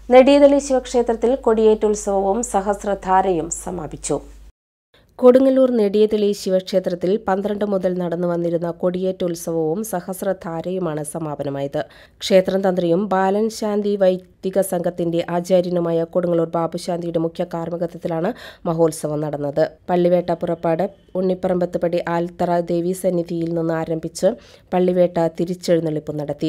നെടിയതളി ശിവക്ഷേത്രത്തിൽ കൊടിയേറ്റുത്സവവും സഹസ്രധാരയും സമാപിച്ചു കൊടുങ്ങല്ലൂർ നെടിയതളി ശിവക്ഷേത്രത്തിൽ പന്ത്രണ്ട് മുതൽ നടന്നു വന്നിരുന്ന കൊടിയേറ്റുത്സവവും സഹസ്രധാരയുമാണ് സമാപനമായത് ക്ഷേത്രം തന്ത്രിയും ബാലൻ ശാന്തി വൈദിക സംഘത്തിന്റെ ആചാര്യനുമായ കൊടുങ്ങല്ലൂർ ബാബുശാന്തിയുടെ മുഖ്യ കാർമ്മികത്വത്തിലാണ് മഹോത്സവം നടന്നത് പള്ളിവേട്ട പുറപ്പാട് ഉണ്ണിപ്പറമ്പത്തുപടി ആൽത്തറ ദേവീ സന്നിധിയിൽ നിന്ന് ആരംഭിച്ച് പള്ളിവേട്ട തിരിച്ചെഴുന്നള്ളിപ്പ് നടത്തി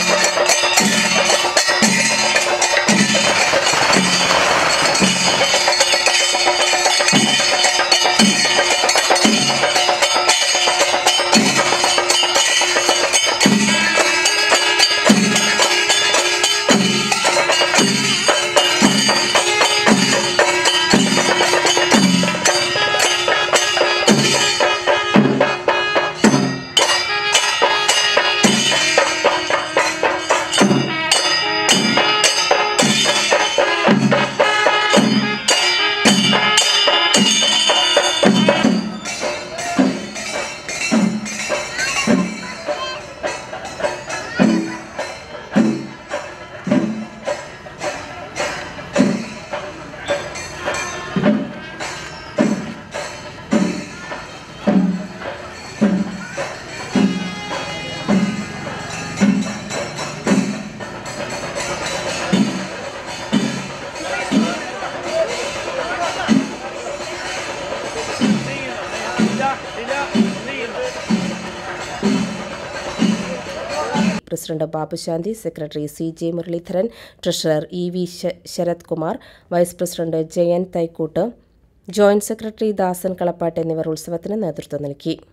president Babushanthi secretary C J Muraleedharan treasurer E V ശ- Sarath Kumar vice president Jayan Thaikkoottu joint secretary Dasan Kalappattu എന്നിവർ ഉത്സവത്തിന് നേതൃത്വം നൽകി